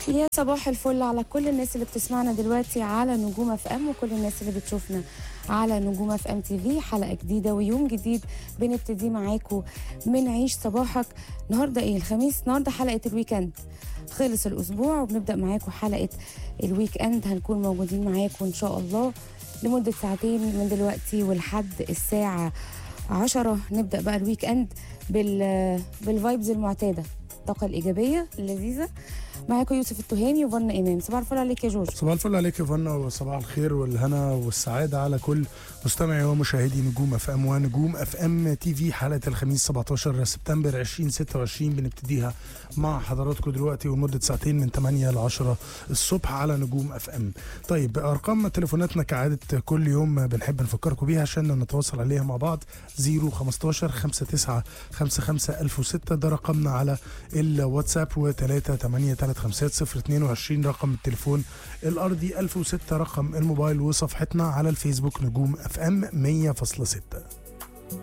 يا صباح الفل على كل الناس اللي بتسمعنا دلوقتي على نجوم اف ام وكل الناس اللي بتشوفنا على نجوم اف ام تي في حلقه جديده ويوم جديد بنبتدي معاكم من عيش صباحك النهارده ايه الخميس النهارده حلقه الويكند خلص الاسبوع وبنبدا معاكم حلقه الويك اند هنكون موجودين معاكم ان شاء الله لمده ساعتين من دلوقتي ولحد الساعه 10 نبدا بقى الويك اند بال بالفايبز المعتاده الطاقه الايجابيه اللذيذه معاكم يوسف التهامي وفن امام صباح الفل عليك يا جورج صباح الفل عليك يا فنا وصباح الخير والهنا والسعادة على كل مستمعي ومشاهدي نجوم اف ام ونجوم اف ام تي في حلقة الخميس 17 سبتمبر 2026 بنبتديها مع حضراتكم دلوقتي ولمدة ساعتين من 8 ل 10 الصبح على نجوم اف ام. طيب ارقام تليفوناتنا كعادة كل يوم بنحب نفكركم بيها عشان نتواصل عليها مع بعض 015 59 55 1006 ده رقمنا على الواتساب و3 8 3 5 022 رقم التليفون الارضي 1006 رقم الموبايل وصفحتنا على الفيسبوك نجوم اف ام 100.6